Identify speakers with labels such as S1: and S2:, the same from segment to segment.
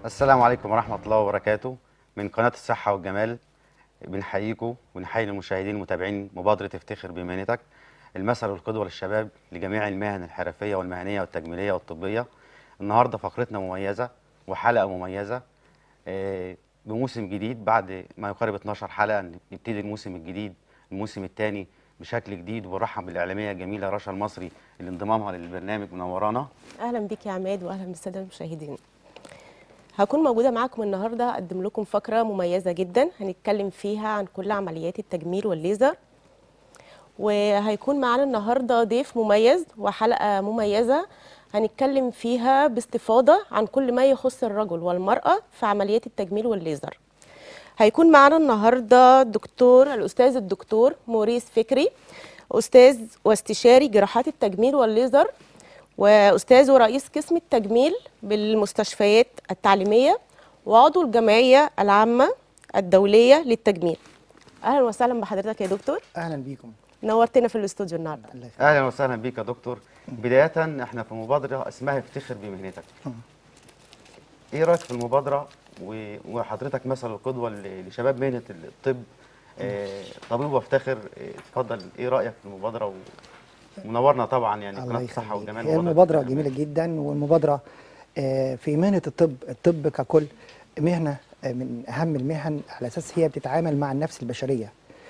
S1: السلام عليكم ورحمة الله وبركاته من قناة الصحة والجمال بنحييكم ونحيي المشاهدين المتابعين مبادرة افتخر بمهنتك المثل والقدوة للشباب لجميع المهن الحرفية والمهنية والتجميلية والطبية النهاردة فقرتنا مميزة وحلقة مميزة آه، بموسم جديد بعد ما يقارب 12 حلقة نبتدي الموسم الجديد الموسم الثاني بشكل جديد وبنرحب بالإعلامية الجميلة رشا المصري اللي انضمامها للبرنامج منورانا
S2: اهلا بك يا عماد واهلا بالساده المشاهدين هكون موجوده معاكم النهارده اقدم لكم فقره مميزه جدا هنتكلم فيها عن كل عمليات التجميل والليزر وهيكون معانا النهارده ضيف مميز وحلقه مميزه هنتكلم فيها باستفاضه عن كل ما يخص الرجل والمراه في عمليات التجميل والليزر هيكون معانا النهارده دكتور الاستاذ الدكتور موريس فكري استاذ واستشاري جراحات التجميل والليزر واستاذ ورئيس قسم التجميل بالمستشفيات التعليميه وعضو الجمعيه العامه الدوليه للتجميل اهلا وسهلا بحضرتك يا دكتور
S3: اهلا بيكم
S2: نورتنا في الاستوديو النهارده
S3: الله يخليك
S1: اهلا وسهلا بيك يا دكتور بدايه احنا في مبادره اسمها افتخر بمهنتك ايه رايك في المبادره و- وحضرتك مثل القدوه ل- لشباب مهنه الطب آه، طبيب وافتخر آه، اتفضل ايه رايك في المبادره و- منورنا طبعا يعني
S3: الله
S1: قناه الصحه
S3: يخليك
S1: والجمال
S3: هي
S1: مبادرة
S3: مبادرة
S1: الجمال.
S3: جميلة جدا والمبادرة آه، في مهنة الطب الطب ككل مهنة آه، من أهم المهن على أساس هي بتتعامل مع النفس البشرية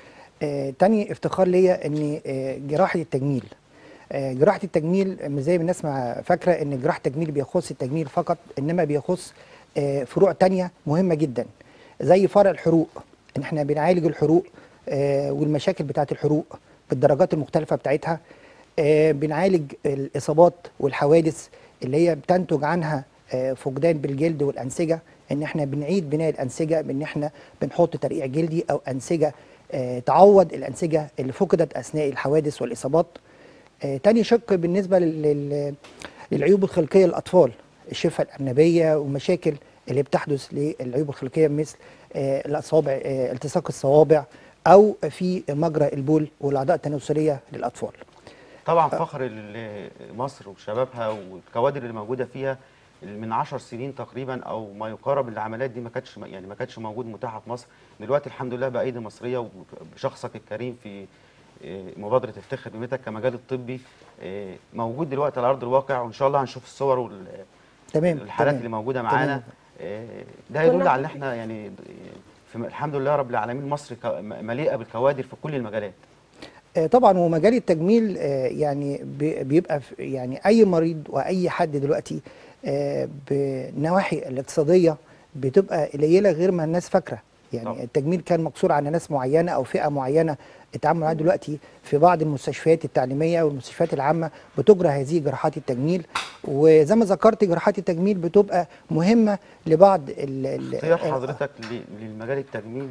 S3: آه، تاني افتخار ليا ان آه، جراحة التجميل آه، جراحة التجميل مش زي ما الناس ما فاكرة ان جراحة التجميل بيخص التجميل فقط انما بيخص آه، فروع تانية مهمة جدا زي فرع الحروق ان احنا بنعالج الحروق آه، والمشاكل بتاعت الحروق بالدرجات المختلفة بتاعتها آه، بنعالج الإصابات والحوادث اللي هي بتنتج عنها آه، فقدان بالجلد والأنسجة ان احنا بنعيد بناء الأنسجة بان احنا بنحط ترقيع جلدي او أنسجة آه، تعوض الأنسجة اللي فقدت أثناء الحوادث والإصابات آه، تاني شق بالنسبة لل- لل- للعيوب الخلقية للأطفال الشفة الأرنبية ومشاكل اللي بتحدث للعيوب الخلقية مثل آه، الأصابع آه، التصاق الصوابع أو في مجرى البول والأعضاء التناسلية للأطفال
S1: طبعا فخر ال- مصر وشبابها والكوادر اللي موجوده فيها من 10 سنين تقريبا او ما يقارب العمليات دي ما كانتش يعني ما كانتش موجود متاحه في مصر دلوقتي الحمد لله بايدي مصريه وبشخصك الكريم في آه، مبادره افتخر بمهنتك كمجال الطبي آه، موجود دلوقتي على ارض الواقع وان شاء الله هنشوف الصور وال
S3: تمام
S1: الحالات
S3: تمام.
S1: اللي موجوده
S3: تمام.
S1: معانا آه، ده يدل
S2: كنا-
S1: على ان احنا يعني في الحمد لله رب العالمين مصر ك- مليئه بالكوادر في كل المجالات
S3: آه، طبعا ومجال التجميل آه، يعني بي- بيبقى في- يعني اي مريض واي حد دلوقتي آه، بالنواحي الاقتصاديه بتبقى قليله غير ما الناس فاكره يعني
S1: طبعا.
S3: التجميل كان مقصور على ناس معينه او فئه معينه التعامل معاها دلوقتي في بعض المستشفيات التعليميه والمستشفيات العامه بتجرى هذه جراحات التجميل وزي ما ذكرت جراحات التجميل بتبقى مهمه لبعض ال- ال-
S1: اختيار حضرتك ل- للمجال التجميل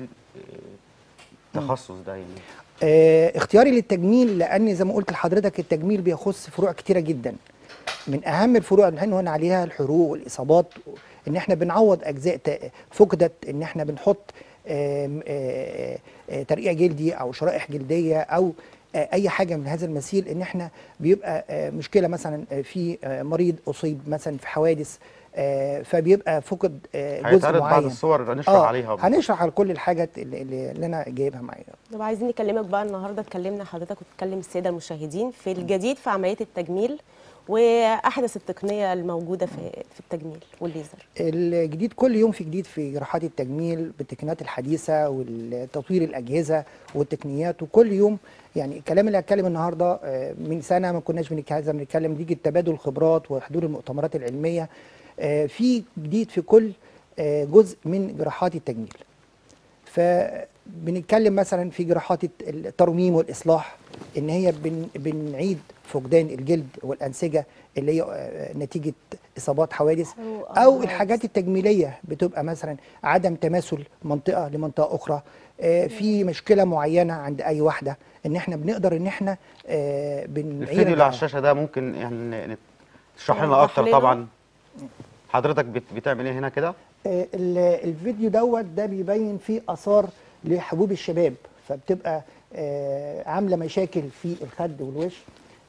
S1: آه، التخصص ده يعني
S3: آه، اختياري للتجميل لان زي ما قلت لحضرتك التجميل بيخص فروع كتيره جدا من اهم الفروع اللي احنا قلنا عليها الحروق والاصابات ان احنا بنعوض اجزاء ت- فقدت ان احنا بنحط آم، آه، آه، ترقيع جلدي او شرائح جلديه او آه، اي حاجه من هذا المثيل ان احنا بيبقى آه، مشكله مثلا آه، في آه، مريض اصيب مثلا في حوادث آه، فبيبقى فقد آه، جزء
S1: هيتعرض بعض
S3: معين
S1: الصور نشرح
S3: اه
S1: عليها
S3: هنشرح على كل الحاجات اللي, اللي اللي انا جايبها معايا
S2: طب عايزين نكلمك بقى النهارده اتكلمنا حضرتك وتكلم الساده المشاهدين في الجديد في عمليات التجميل واحدث التقنيه الموجوده في في التجميل والليزر
S3: الجديد كل يوم في جديد في جراحات التجميل بالتقنيات الحديثه وتطوير الاجهزه والتقنيات وكل يوم يعني الكلام اللي هتكلم النهارده آه، من سنه ما كناش بنتكلم بنتكلم نيجي تبادل الخبرات وحضور المؤتمرات العلميه آه، في جديد في كل آه، جزء من جراحات التجميل فبنتكلم مثلا في جراحات الترميم والاصلاح ان هي بن بنعيد فقدان الجلد والانسجه اللي هي آه، نتيجه اصابات حوادث
S2: حروق
S3: او
S2: أو
S3: الحاجات التجميليه بتبقى مثلا عدم تماثل منطقه لمنطقه اخرى آه، في مشكله معينه عند اي واحده ان احنا بنقدر ان احنا آه، بنعيد
S1: الفيديو اللي على الشاشه ده ممكن يعني نت- تشرح لنا
S2: توضح
S1: اكتر
S2: لنا.
S1: طبعا حضرتك بت- بتعمل ايه هنا كده
S3: آه، ال- الفيديو دوت ده بيبين فيه اثار لحبوب الشباب فبتبقى آه، عامله مشاكل في الخد والوش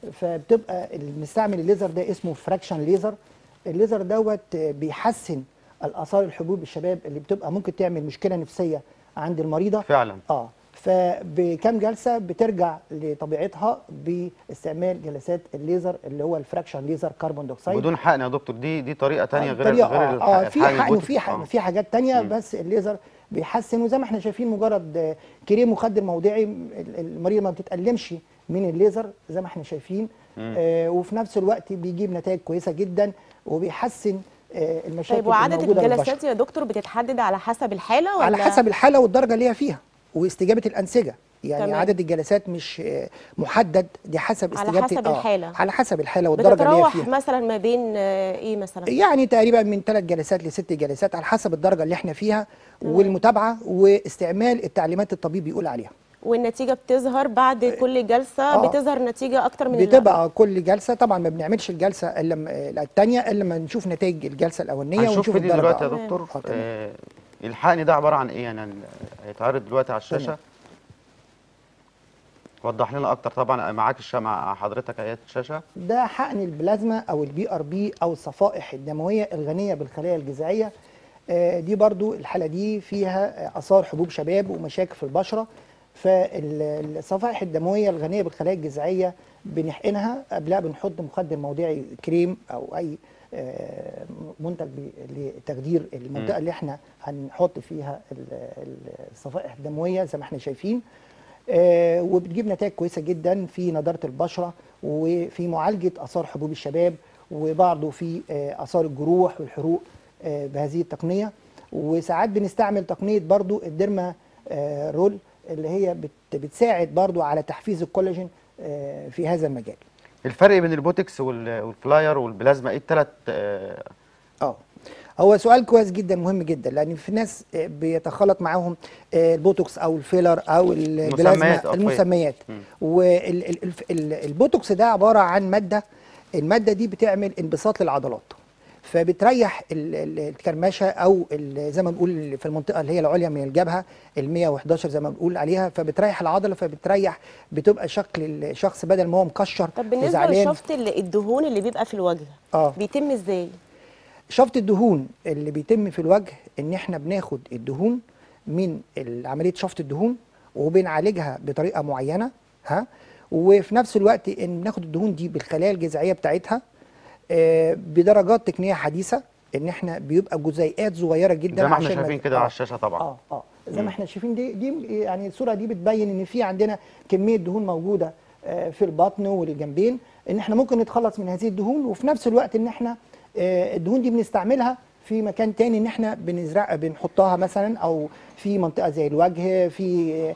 S3: فبتبقى المستعمل الليزر ده اسمه فراكشن ليزر الليزر دوت آه، بيحسن الاثار الحبوب الشباب اللي بتبقى ممكن تعمل مشكله نفسيه عند المريضه
S1: فعلا
S3: اه فبكام جلسه بترجع لطبيعتها باستعمال جلسات الليزر اللي هو الفراكشن ليزر كربون دioxide
S1: بدون حقن يا دكتور دي دي طريقه تانية غير
S3: طريقة
S1: غير
S3: اه,
S1: الح-
S3: آه في
S1: الحقن
S3: حقن
S1: البوتوكس.
S3: وفي حقن
S1: آه.
S3: في حاجات تانية
S1: مم.
S3: بس الليزر بيحسن وزي ما احنا شايفين مجرد آه، كريم مخدر موضعي ال- المريض ما بتتألمش من الليزر زي ما احنا شايفين آه وفي نفس الوقت بيجيب نتائج كويسة جدا وبيحسن آه المشاكل
S2: طيب وعدد
S3: الموجودة للبشر.
S2: الجلسات يا دكتور بتتحدد على حسب الحاله ولا
S3: على حسب الحاله والدرجه اللي هي فيها واستجابه الانسجه يعني
S2: تمام.
S3: عدد الجلسات مش آه، محدد دي حسب
S2: على
S3: استجابه
S2: حسب
S3: آه،
S2: الحالة.
S3: على حسب الحاله والدرجه اللي هي
S2: بتتراوح
S3: فيها
S2: مثلا ما بين آه، ايه مثلا
S3: يعني تقريبا من ثلاث جلسات لست جلسات على حسب الدرجه اللي احنا فيها والمتابعه واستعمال التعليمات الطبيب بيقول عليها
S2: والنتيجه بتظهر بعد كل جلسه
S3: آه.
S2: بتظهر نتيجه اكتر من اللي
S3: بتبقى كل جلسه طبعا ما بنعملش الجلسه الا لما- الثانيه الا لما نشوف نتائج الجلسه الاولانيه
S1: هنشوف
S3: ونشوف
S1: فيديو
S3: الدرجه
S1: دلوقتي يا
S3: آه.
S1: دكتور
S3: آه، تمام.
S1: آه الحقن ده عباره عن ايه يعني ال- هيتعرض دلوقتي على الشاشه
S3: تمام.
S1: وضح لنا اكتر طبعا معاك الش... مع حضرتك ايات الشاشه
S3: ده حقن البلازما او البي ار بي او الصفائح الدمويه الغنيه بالخلايا الجذعيه آه، دي برضو الحاله دي فيها آه، اثار حبوب شباب ومشاكل في البشره فالصفائح الدمويه الغنيه بالخلايا الجذعيه بنحقنها قبلها بنحط مخدر موضعي كريم او اي آه، منتج ب- لتخدير المنطقه اللي احنا هنحط فيها ال- ال- الصفائح الدمويه زي ما احنا شايفين آه، وبتجيب نتائج كويسه جدا في نضاره البشره وفي معالجه اثار حبوب الشباب وبرضه في آه، اثار الجروح والحروق آه، بهذه التقنيه وساعات بنستعمل تقنيه برضه الديرما آه، رول اللي هي بت- بتساعد برضه على تحفيز الكولاجين آه، في هذا المجال
S1: الفرق بين البوتكس وال- والفلاير والبلازما ايه الثلاث آه
S3: اه هو سؤال كويس جدا مهم جدا لان في ناس آه، بيتخلط معاهم آه، البوتوكس او الفيلر او
S1: مسميات
S3: البلازما
S1: أطفال.
S3: المسميات والبوتوكس ده عباره عن ماده الماده دي بتعمل انبساط للعضلات فبتريح ال- ال- الكرمشه او ال- زي ما بنقول في المنطقه اللي هي العليا من الجبهه ال 111 زي ما بنقول عليها فبتريح العضله فبتريح بتبقى شكل الشخص بدل ما هو مكشر
S2: طب بالنسبه
S3: وزعلان
S2: لشفط ال- الدهون اللي بيبقى في الوجه
S3: اه
S2: بيتم ازاي
S3: شفط الدهون اللي بيتم في الوجه ان احنا بناخد الدهون من ال- عمليه شفط الدهون وبنعالجها بطريقه معينه ها وفي نفس الوقت ان بناخد الدهون دي بالخلايا الجذعيه بتاعتها آه، بدرجات تقنيه حديثه ان احنا بيبقى جزيئات صغيره جدا
S1: زي ما احنا
S3: عشان
S1: شايفين كده
S3: آه.
S1: على الشاشه طبعا
S3: اه اه زي ما احنا شايفين دي دي يعني الصوره دي بتبين ان في عندنا كميه دهون موجوده آه، في البطن والجنبين ان احنا ممكن نتخلص من هذه الدهون وفي نفس الوقت ان احنا آه، الدهون دي بنستعملها في مكان تاني ان احنا بنزرع بنحطها مثلا او في منطقه زي الوجه في آه،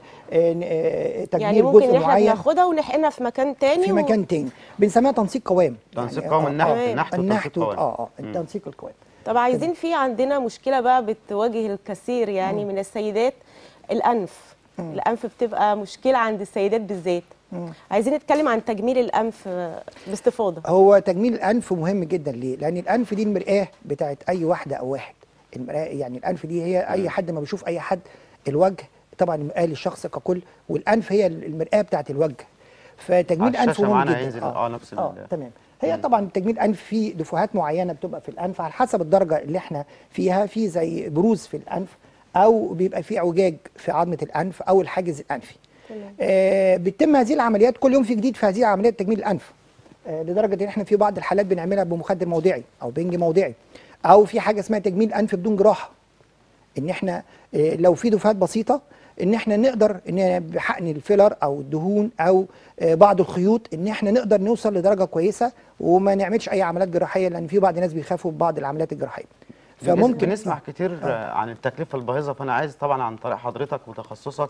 S3: آه، تجميل
S2: يعني ممكن
S3: جزء
S2: ان احنا
S3: معين
S2: بناخدها ونحقنها في مكان تاني
S3: في
S2: و-
S3: مكان تاني بنسميها تنسيق قوام
S1: تنسيق
S3: يعني
S1: قوام
S3: آه،
S1: النحت
S2: تمام.
S1: النحت
S3: النحت
S1: وتنسيق قوام
S3: اه اه التنسيق القوام
S2: طب عايزين في عندنا مشكله بقى بتواجه الكثير يعني من السيدات الانف الانف بتبقى مشكله عند السيدات بالذات عايزين نتكلم عن تجميل الانف آه، باستفاضه
S3: هو تجميل الانف مهم جدا ليه؟ لان الانف دي المرآه بتاعت اي واحده او واحد المرآه يعني الانف دي هي اي حد ما بيشوف اي حد الوجه طبعا المرآه للشخص ككل والانف هي المرآه بتاعت الوجه فتجميل
S1: على
S3: الانف
S1: الشاشة
S3: مهم
S1: معانا
S3: جدا
S1: هينزل اه نفس ال-
S3: اه تمام هي طبعا تجميل الانف في دفوهات معينه بتبقى في الانف على حسب الدرجه اللي احنا فيها في زي بروز في الانف او بيبقى في اعوجاج في عظمه الانف او الحاجز الانفي
S2: تمام.
S3: آه بتتم هذه العمليات كل يوم في جديد في هذه عمليات تجميل الانف آه لدرجه ان احنا في بعض الحالات بنعملها بمخدر موضعي او بنج موضعي او في حاجه اسمها تجميل انف بدون جراحه ان احنا آه، لو في دفعات بسيطه ان احنا نقدر ان بحقن الفيلر او الدهون او آه، بعض الخيوط ان احنا نقدر نوصل لدرجه كويسه وما نعملش اي عمليات جراحيه لان في بعض الناس بيخافوا ببعض العمليات الجراحيه
S1: فممكن بنسمع كتير آه. عن التكلفه الباهظه فانا عايز طبعا عن طريق حضرتك وتخصصك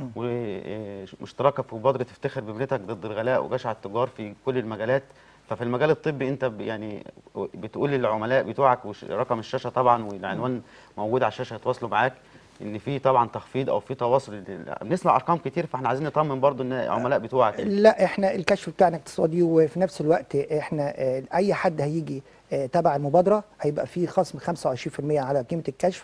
S1: واشتراكك في مبادره افتخر بابنتك ضد الغلاء وجشع التجار في كل المجالات ففي المجال الطبي انت ب- يعني بتقول للعملاء بتوعك وش- رقم الشاشه طبعا والعنوان موجود على الشاشه يتواصلوا معاك ان في طبعا تخفيض او في تواصل لل- بنسمع ارقام كتير فاحنا عايزين نطمن برضو ان العملاء بتوعك يعني.
S3: لا احنا الكشف بتاعنا اقتصادي وفي نفس الوقت احنا آه، اي حد هيجي آه، تبع المبادره هيبقى فيه خصم 25% على قيمه الكشف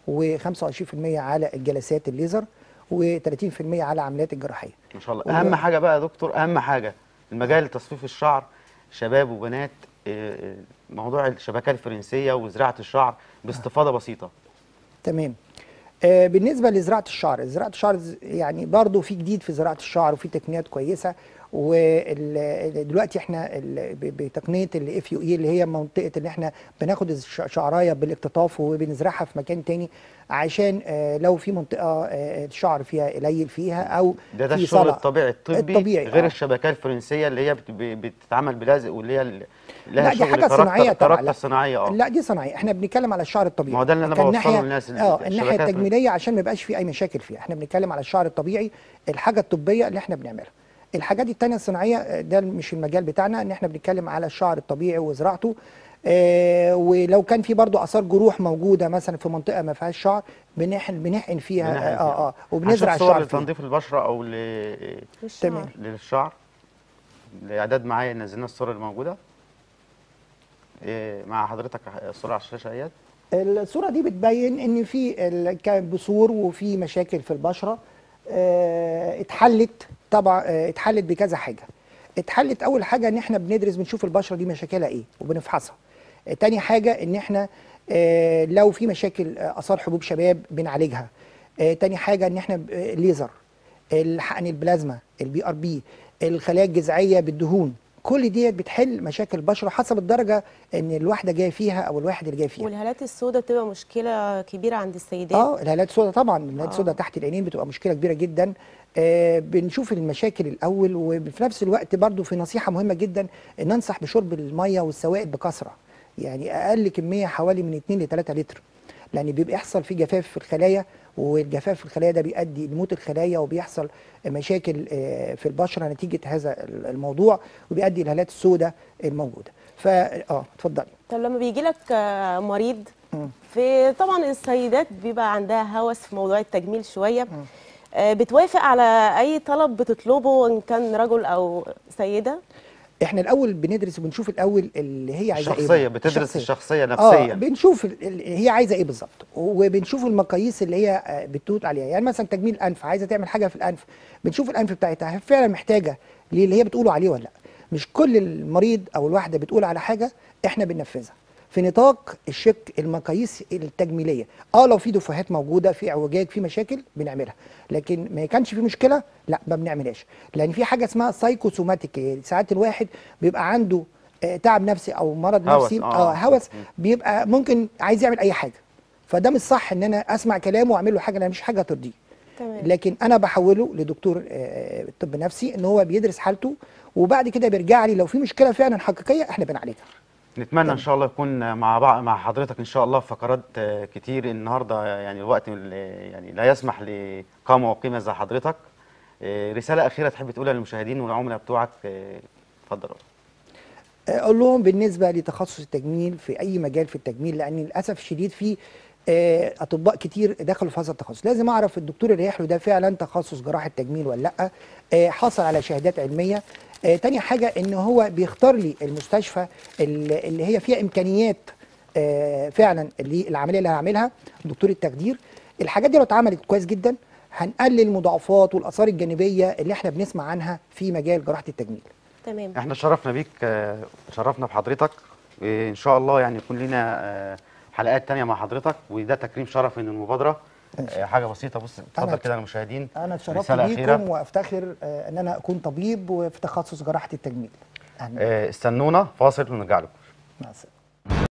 S3: و25% على الجلسات الليزر و30% على عمليات الجراحيه
S1: ما شاء الله
S3: و-
S1: اهم حاجه بقى يا دكتور اهم حاجه المجال تصفيف الشعر شباب وبنات آه، موضوع الشبكه الفرنسيه وزراعه الشعر باستفاضه بسيطه
S3: تمام آه، بالنسبه لزراعه الشعر زراعه الشعر ز- يعني برضو في جديد في زراعه الشعر وفي تقنيات كويسه ودلوقتي احنا ال- ب- بتقنيه الاف يو اي اللي هي منطقه اللي احنا بناخد الش- شعرايه بالاقتطاف وبنزرعها في مكان تاني عشان آه، لو في منطقه آه، الشعر فيها قليل فيها او
S1: ده ده
S3: في
S1: الشغل
S3: صلع.
S1: الطبيعي الطبي
S3: الطبيعي،
S1: غير
S3: آه.
S1: الشبكه الفرنسيه اللي هي بت- ب- بتتعمل بلازق واللي هي ال- لها
S3: لا دي
S1: شغل
S3: حاجه
S1: كاركتر-
S3: صناعيه طبعا
S1: كاركتر
S3: لا
S1: صناعيه اه
S3: لا دي صناعيه احنا بنتكلم على الشعر الطبيعي
S1: ما هو ده اللي أنا
S3: كان
S1: بوصله
S3: ناحية-
S1: للناس إن
S3: اه
S1: الشبكات
S3: الناحيه
S1: الفرن-
S3: التجميليه عشان ما يبقاش في اي مشاكل فيها احنا بنتكلم على الشعر الطبيعي الحاجه الطبيه اللي احنا بنعملها الحاجات التانية الصناعيه آه، ده مش المجال بتاعنا ان احنا بنتكلم على الشعر الطبيعي وزراعته آه ولو كان في برضو اثار جروح موجوده مثلا في منطقه ما فيهاش شعر بنحقن بنحقن فيها
S1: بنحقن
S3: اه اه, آه
S1: هنشوف
S3: وبنزرع
S1: صور
S3: الشعر فيها
S1: لتنظيف البشره او ل-
S2: للشعر.
S3: تمام.
S1: للشعر الاعداد معايا نزلنا الصور الموجوده إيه، مع حضرتك الصوره على الشاشه اياد
S3: الصورة دي بتبين ان في ال- كان بثور وفي مشاكل في البشرة آه، اتحلت طبعا آه، اتحلت بكذا حاجة اتحلت اول حاجة ان احنا بندرس بنشوف البشرة دي مشاكلها ايه وبنفحصها آه، تاني حاجة ان احنا آه، لو في مشاكل آه، اثار حبوب شباب بنعالجها آه، تاني حاجة ان احنا ب- آه، ليزر الحقن البلازما البي ار بي الخلايا الجذعيه بالدهون كل ديت بتحل مشاكل البشره حسب الدرجه ان الواحده جايه فيها او الواحد اللي جاي فيها
S2: والهالات السوداء بتبقى مشكله كبيره عند السيدات
S3: اه الهالات السوداء طبعا الهالات
S2: آه.
S3: السوداء تحت العينين بتبقى مشكله كبيره جدا آه بنشوف المشاكل الاول وفي نفس الوقت برضو في نصيحه مهمه جدا ان ننصح بشرب الميه والسوائل بكثره يعني اقل كميه حوالي من 2 ل 3 لتر لان بيبقى يحصل في جفاف في الخلايا والجفاف في الخلايا ده بيؤدي لموت الخلايا وبيحصل مشاكل آه، في البشره نتيجه هذا الموضوع وبيؤدي الهالات السوداء الموجوده فا اه اتفضلي
S2: طب لما بيجي لك مريض
S3: مم.
S2: في طبعا السيدات بيبقى عندها هوس في موضوع التجميل شويه آه، بتوافق على اي طلب بتطلبه ان كان رجل او سيده
S3: احنا الاول بندرس وبنشوف الاول اللي هي عايزه ايه
S1: الشخصيه
S3: بقى.
S1: بتدرس الشخصيه
S3: اه
S1: نفسيا
S3: بنشوف ال- ال- هي عايزه ايه بالظبط وبنشوف المقاييس اللي هي آه، بتقول عليها يعني مثلا تجميل الانف عايزه تعمل حاجه في الانف بنشوف الانف بتاعتها هل فعلا محتاجه للي هي بتقوله عليه ولا لا مش كل المريض او الواحده بتقول على حاجه احنا بننفذها في نطاق الشق المقاييس التجميليه اه لو في دفوهات موجوده في اعوجاج في مشاكل بنعملها لكن ما كانش في مشكله لا ما بنعملهاش لان في حاجه اسمها سايكوسوماتيك ساعات الواحد بيبقى عنده آه، تعب نفسي او مرض
S1: هوس،
S3: نفسي
S1: آه.
S3: اه هوس بيبقى ممكن عايز يعمل اي حاجه فده مش صح ان انا اسمع كلامه واعمل له حاجه انا مش حاجه ترضيه
S2: تمام
S3: لكن انا بحوله لدكتور آه، طب نفسي ان هو بيدرس حالته وبعد كده بيرجع لي لو في مشكله فعلا حقيقيه احنا بنعالجها
S1: نتمنى ان شاء الله يكون مع بعض مع حضرتك ان شاء الله في فقرات آه، كتير النهارده يعني الوقت ال- يعني لا يسمح لقامه وقيمه زي حضرتك آه، رساله اخيره تحب تقولها للمشاهدين والعملاء بتوعك آه، اتفضل
S3: اقول لهم بالنسبه لتخصص التجميل في اي مجال في التجميل لان للاسف الشديد في آه، اطباء كتير دخلوا في هذا التخصص لازم اعرف الدكتور اللي رايح له ده فعلا تخصص جراحه تجميل ولا لا آه، حصل على شهادات علميه آه، تاني حاجه ان هو بيختار لي المستشفى اللي اللي هي فيها امكانيات آه، فعلا اللي العمليه اللي هعملها دكتور التخدير الحاجات دي لو اتعملت كويس جدا هنقلل المضاعفات والاثار الجانبيه اللي احنا بنسمع عنها في مجال جراحه التجميل
S2: تمام
S1: احنا شرفنا بيك آه، شرفنا بحضرتك ان شاء الله يعني يكون لنا آه، حلقات تانية مع حضرتك وده تكريم شرف من المبادره آه، حاجه بسيطه بص اتفضل
S3: أنا-
S1: كده للمشاهدين
S3: انا اتشرفت
S1: رسالة أخيرة.
S3: بيكم وافتخر آه، ان انا اكون طبيب وفي تخصص جراحه التجميل أهلاً.
S1: آه، استنونا فاصل ونرجع لكم
S3: مع السلامه